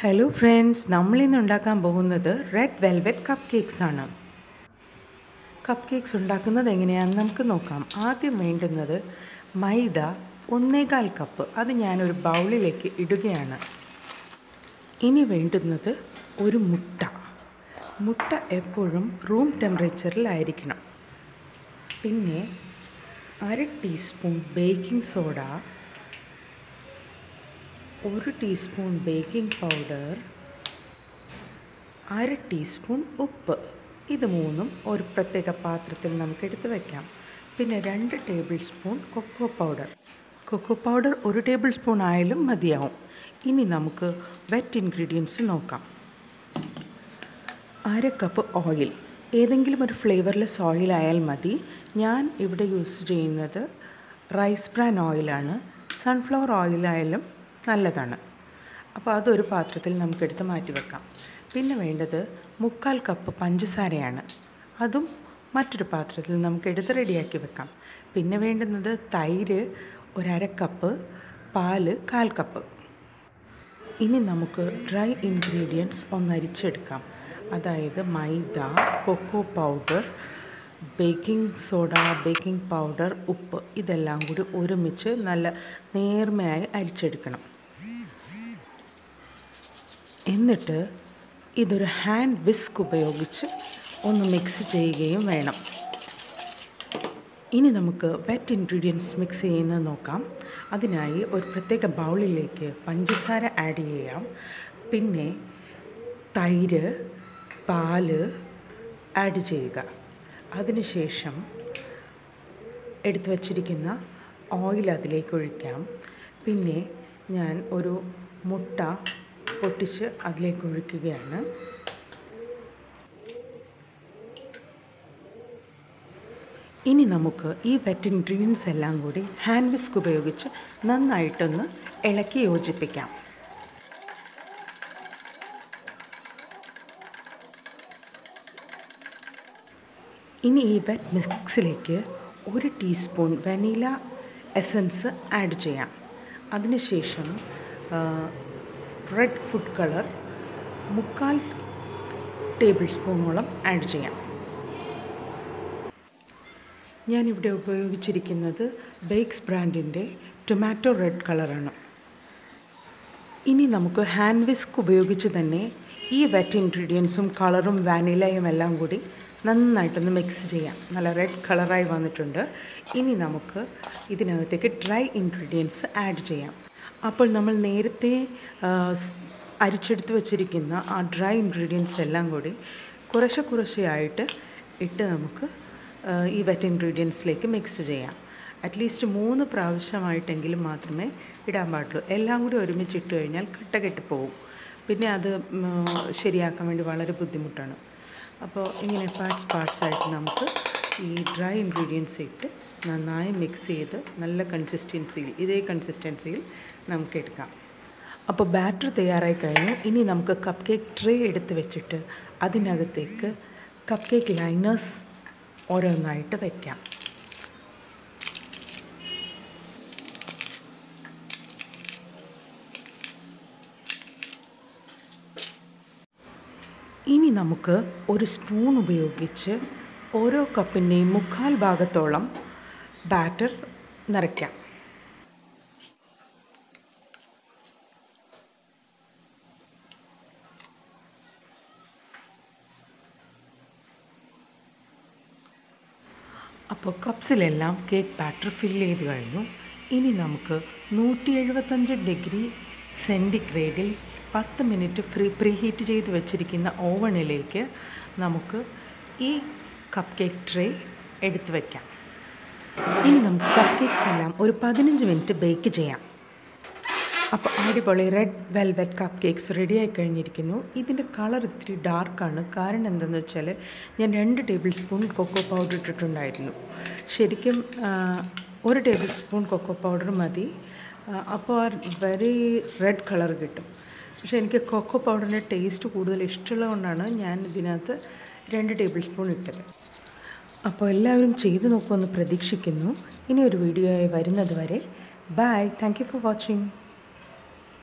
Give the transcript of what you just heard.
hello friends നമ്മളിന്ന് ഉണ്ടാക്കാൻ പോകുന്നത് റെഡ് വെൽവെറ്റ് കപ്പ് കേക്ക്സ് ആണ് കപ്പ് കേക്ക്സ് ഉണ്ടാക്കുന്നത് എങ്ങനെയാണെന്ന് നമുക്ക് നോക്കാം ആദ്യം വേണ്ടുന്നത് മൈദ ഒന്നേകാൽ കപ്പ് അത് ഞാനൊരു ബൗളിലേക്ക് ഇടുകയാണ് ഇനി വേണ്ടുന്നത് ഒരു മുട്ട മുട്ട എപ്പോഴും റൂം ടെമ്പറേച്ചറിലായിരിക്കണം പിന്നെ അര ടീസ്പൂൺ ബേക്കിംഗ് സോഡ ഒരു ടീസ്പൂൺ ബേക്കിംഗ് പൗഡർ അര ടീസ്പൂൺ ഉപ്പ് ഇത് മൂന്നും ഒരു പ്രത്യേക പാത്രത്തിൽ നമുക്ക് എടുത്ത് വയ്ക്കാം പിന്നെ രണ്ട് tablespoon cocoa powder cocoa powder ഒരു ടേബിൾ സ്പൂൺ ആയാലും മതിയാവും ഇനി നമുക്ക് വെറ്റ് ഇൻഗ്രീഡിയൻസ് നോക്കാം അര കപ്പ് ഓയിൽ ഏതെങ്കിലും ഒരു ഫ്ലേവർലെസ് ഓയിലായാൽ മതി ഞാൻ ഇവിടെ യൂസ് ചെയ്യുന്നത് റൈസ് ബ്രാൻ ഓയിലാണ് സൺഫ്ലവർ ഓയിലായാലും നല്ലതാണ് അപ്പോൾ അതൊരു പാത്രത്തിൽ നമുക്കെടുത്ത് മാറ്റി വെക്കാം പിന്നെ വേണ്ടത് മുക്കാൽ കപ്പ് പഞ്ചസാരയാണ് അതും മറ്റൊരു പാത്രത്തിൽ നമുക്കെടുത്ത് റെഡിയാക്കി വെക്കാം പിന്നെ വേണ്ടുന്നത് തൈര് ഒരര കപ്പ് പാല് കാൽ കപ്പ് ഇനി നമുക്ക് ഡ്രൈ ഇൻഗ്രീഡിയൻസ് ഒന്ന് അരിച്ചെടുക്കാം അതായത് മൈദ cocoa powder baking soda baking powder ഉപ്പ് ഇതെല്ലാം കൂടി ഒരുമിച്ച് നല്ല നേർമയായി അരിച്ചെടുക്കണം എന്നിട്ട് ഇതൊരു ഹാൻഡ് വിസ്ക് ഉപയോഗിച്ച് ഒന്ന് മിക്സ് ചെയ്യുകയും വേണം ഇനി നമുക്ക് വെറ്റ് ഇൻഗ്രീഡിയൻസ് മിക്സ് ചെയ്യുന്നത് നോക്കാം അതിനായി ഒരു പ്രത്യേക ബൗളിലേക്ക് പഞ്ചസാര ആഡ് ചെയ്യാം പിന്നെ തൈര് പാല് ആഡ് ചെയ്യുക അതിനുശേഷം എടുത്തു വച്ചിരിക്കുന്ന ഓയിൽ അതിലേക്ക് ഒഴിക്കാം പിന്നെ ഞാൻ ഒരു മുട്ട പൊട്ടിച്ച് അതിലേക്ക് ഒഴിക്കുകയാണ് ഇനി നമുക്ക് ഈ വെറ്റ് ഇൻഗ്രീഡിയൻസ് എല്ലാം കൂടി ഹാൻഡ് വിസ്ക് ഉപയോഗിച്ച് നന്നായിട്ടൊന്ന് ഇളക്കി യോജിപ്പിക്കാം ഇനി ഈ വെറ്റ് മിക്സിലേക്ക് ഒരു ടീസ്പൂൺ വനീല എസൻസ് ആഡ് ചെയ്യാം അതിനുശേഷം റെഡ് ഫുഡ് കളർ മുക്കാൽ ടേബിൾ സ്പൂണോളം ആഡ് ചെയ്യാം ഞാനിവിടെ ഉപയോഗിച്ചിരിക്കുന്നത് ബേക്സ് ബ്രാൻഡിൻ്റെ ടൊമാറ്റോ റെഡ് കളറാണ് ഇനി നമുക്ക് ഹാൻഡ് വിസ്ക് ഉപയോഗിച്ച് തന്നെ ഈ വെറ്റ് ഇൻഗ്രീഡിയൻസും കളറും വാനിലയും എല്ലാം കൂടി നന്നായിട്ടൊന്ന് മിക്സ് ചെയ്യാം നല്ല റെഡ് കളറായി വന്നിട്ടുണ്ട് ഇനി നമുക്ക് ഇതിനകത്തേക്ക് ഡ്രൈ ഇൻഗ്രീഡിയൻസ് ആഡ് ചെയ്യാം അപ്പോൾ നമ്മൾ നേരത്തെ അരിച്ചെടുത്ത് വച്ചിരിക്കുന്ന ആ ഡ്രൈ ഇൻഗ്രീഡിയൻസ് എല്ലാം കൂടി കുറേശ്ശെ കുറേശ്ശെയായിട്ട് ഇട്ട് നമുക്ക് ഈ വെറ്റ് ഇൻഗ്രീഡിയൻസിലേക്ക് മിക്സ് ചെയ്യാം അറ്റ്ലീസ്റ്റ് മൂന്ന് പ്രാവശ്യമായിട്ടെങ്കിലും മാത്രമേ ഇടാൻ പാടുള്ളൂ എല്ലാം കൂടി ഒരുമിച്ച് ഇട്ട് കഴിഞ്ഞാൽ കട്ട കെട്ടിപ്പോവും പിന്നെ അത് ശരിയാക്കാൻ വേണ്ടി വളരെ ബുദ്ധിമുട്ടാണ് അപ്പോൾ ഇങ്ങനെ പാർട്സ് പാർട്സ് ആയിട്ട് നമുക്ക് ഈ ഡ്രൈ ഇൻഗ്രീഡിയൻസ് ഇട്ട് നന്നായി മിക്സ് ചെയ്ത് നല്ല കൺസിസ്റ്റൻസിയിൽ ഇതേ കൺസിസ്റ്റൻസിയിൽ നമുക്ക് എടുക്കാം അപ്പോൾ ബാറ്റർ തയ്യാറായി കഴിഞ്ഞു ഇനി നമുക്ക് കപ്പ് കേക്ക് ട്രേ എടുത്ത് വെച്ചിട്ട് അതിനകത്തേക്ക് കപ്പ് കേക്ക് ലൈനേഴ്സ് ഓരോന്നായിട്ട് വയ്ക്കാം ഇനി നമുക്ക് ഒരു സ്പൂൺ ഉപയോഗിച്ച് ഓരോ കപ്പിൻ്റെയും മുക്കാൽ ഭാഗത്തോളം ബാറ്റർ നിറയ്ക്കാം അപ്പോൾ കപ്സിലെല്ലാം കേക്ക് ബാറ്റർ ഫില്ല് ചെയ്ത് കഴിഞ്ഞു ഇനി നമുക്ക് നൂറ്റി എഴുപത്തഞ്ച് ഡിഗ്രി സെൻറ്റിഗ്രേഡിൽ പത്ത് മിനിറ്റ് ഫ്രീ പ്രീ ഹീറ്റ് ചെയ്ത് വെച്ചിരിക്കുന്ന ഓവണിലേക്ക് നമുക്ക് ഈ കപ്പ് കേക്ക് ട്രേ എടുത്ത് വയ്ക്കാം ഇനി നമുക്ക് കപ്പ് കേക്ക്സ് എല്ലാം ഒരു പതിനഞ്ച് മിനിറ്റ് ബേക്ക് ചെയ്യാം അപ്പോൾ അടിപൊളി red velvet cupcakes ready ആയി കഴിഞ്ഞിരിക്കുന്നു ഇതിൻ്റെ കളർ ഇത്തിരി ഡാർക്കാണ് കാരണം എന്തെന്ന് വെച്ചാൽ ഞാൻ രണ്ട് ടേബിൾ സ്പൂൺ കൊക്കോ പൗഡർ ഇട്ടിട്ടുണ്ടായിരുന്നു ശരിക്കും ഒരു ടേബിൾ സ്പൂൺ കൊക്കോ പൗഡർ മതി അപ്പോൾ ആ വെരി റെഡ് കളർ കിട്ടും പക്ഷേ എനിക്ക് കൊക്കോ പൗഡറിൻ്റെ ടേസ്റ്റ് കൂടുതൽ ഇഷ്ടമുള്ളതുകൊണ്ടാണ് ഞാൻ ഇതിനകത്ത് രണ്ട് ടേബിൾ സ്പൂൺ ഇട്ടത് അപ്പോൾ എല്ലാവരും ചെയ്തു നോക്കുമെന്ന് പ്രതീക്ഷിക്കുന്നു ഇനി ഒരു വീഡിയോ ആയി വരുന്നത് വരെ bye thank you for watching